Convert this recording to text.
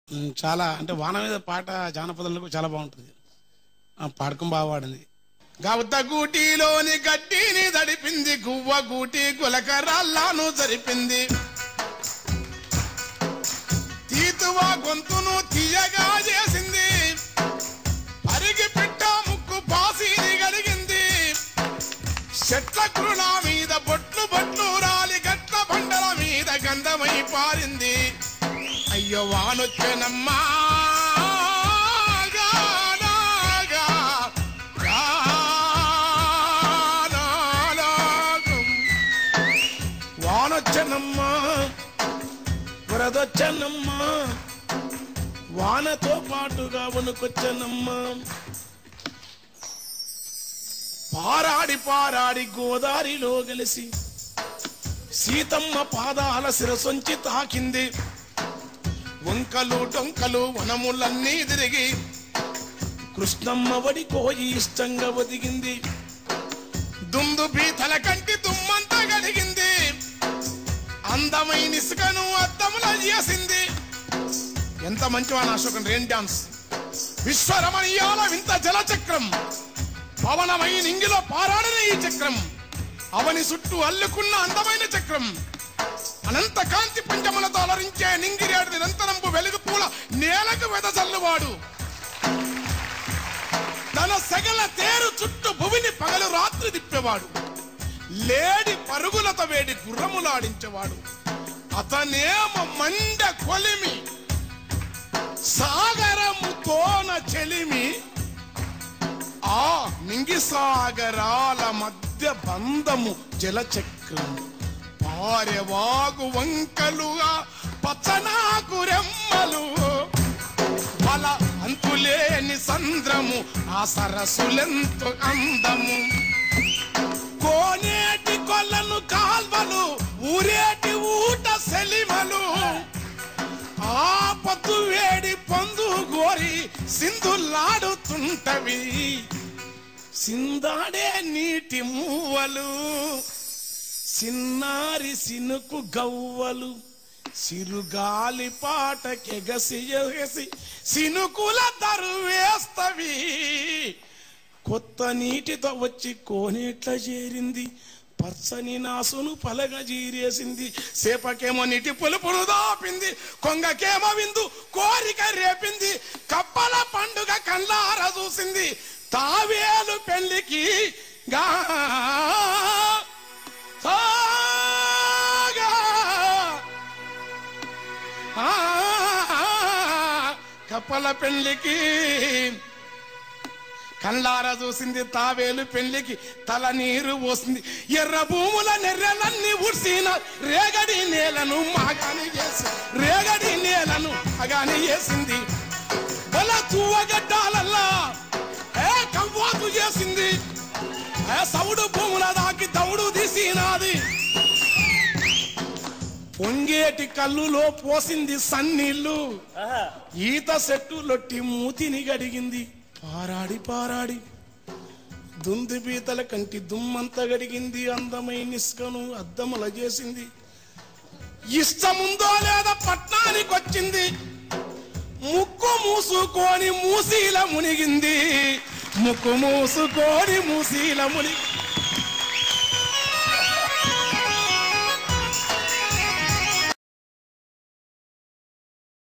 ఉమ్, చాలా అంటే వాన మీద పాట జానపదంలో చాలా బాగుంటుంది ఆ, పాడకం బాగా పాడింది గవత గూటిలోని గడ్డిని దడిపింది గువ్వ గూటి గులకరాల్లాను జరిపింది తీతువా గొంతును తీయగా చేసింది అరిగి పిట్ట ముక్కు పాసిని గడిగింది చెట్ల కృణ మీద బొట్లు బొట్లు రాలి గట్ల బండల మీద గంధమై పారింది అయ్యో వానొచ్చెనమ్మా గానాగా, గానాలాగం. వానొచ్చెనమ్మా వరదొచ్చెనమ్మా వానతో పాటుగా వణుకొచ్చెనమ్మా పారాడి పారాడి గోదారిలో గెలిసి సీతమ్మ పాదాల శిరసొంచి తాకింది వంకలు టొంకలు వనములన్నీ తిరిగి కృష్ణమ్మ వడి కోయి ఇష్టంగా ఒదిగింది దుందు బీతల కంటి దుమ్మంతా గడిగింది అందమైన ఇసుకను అద్దముల చేసింది ఎంత మంచివాన అశోకన్ రెయిన్ డాన్స్ విశ్వరమణీయాల వింత జలచక్రం పవనమై నింగిలో పారాడిన ఈ చక్రం అవని చుట్టూ అల్లుకున్న అందమైన చక్రం అనంత కాంతి పంచములతో అలరించే నింగిరేడు నిరంతరంపు వెలుగు పూల నేలకు వెదజల్లువాడు తన సగల తేరు చుట్టూ భువిని పగలు రాత్రి తిప్పేవాడు లేడి పరుగులతో వేడి గుర్రములాడించేవాడు అతనేమ మండ కొలిమి సాగరముతోన చెలిమి ఆ నింగి సాగరాల మధ్య బంధము జలచక్రం పారెవాగు వంకలుగా పచ్చనాకు రెమ్మలు బల అంతులేని సంద్రము ఆ సరస్సులెంతో అందము కోనేటి కొల్లను కాల్వలు ఊరేటి ఊట సెలిమలు ఆ పొద్దు వేడి పొందు గోరి సింధులాడుతుంటవి సిందాడే నీటి మూవలు సిన్నారి సినుకు గవ్వలు సిరుగాలి పాటకెగసి ఎగసి సినుకుల దరువేస్తవి కొత్త నీటితో వచ్చి కోనేట్ల చేరింది పచ్చని నాసును పలగ జీరేసింది సేపకేమో నీటి పులుపును దాపింది కొంగకేమో విందు కోరిక రేపింది కప్పల పండుగ కళ్ళార చూసింది తావేలు పెళ్లికి గా సాగా. ఆ, కప్పల పెళ్లికి కళ్ళారా చూసింది తావేలు పెళ్లికి తల నీరు పోసింది ఎర్ర భూముల నెర్రలన్నీ ఉడిసిన రేగడి నేలను మాగాని చేసి రేగడి నేలను అగాని వేసింది బల తువ్వగడ్డాలల్లా ఏ కవ్వాకు చేసింది ఏ సౌడు భూముల దాకి దౌడు తీసినాది పొంగేటి కళ్ళులో పోసింది సన్నీళ్ళు ఈత చెట్టు లొట్టి మూతిని గడిగింది పారాడి పారాడి దుంది పీతల కంటి దుమ్మంత గడిగింది అందమైన ఇసుకను అద్దముల చేసింది ఇష్టముందో లేదా పట్నానికి వచ్చింది ముక్కు మూసుకొని మూసీల మునిగింది ముక్కు మూసుకొని మూసీల మునిగి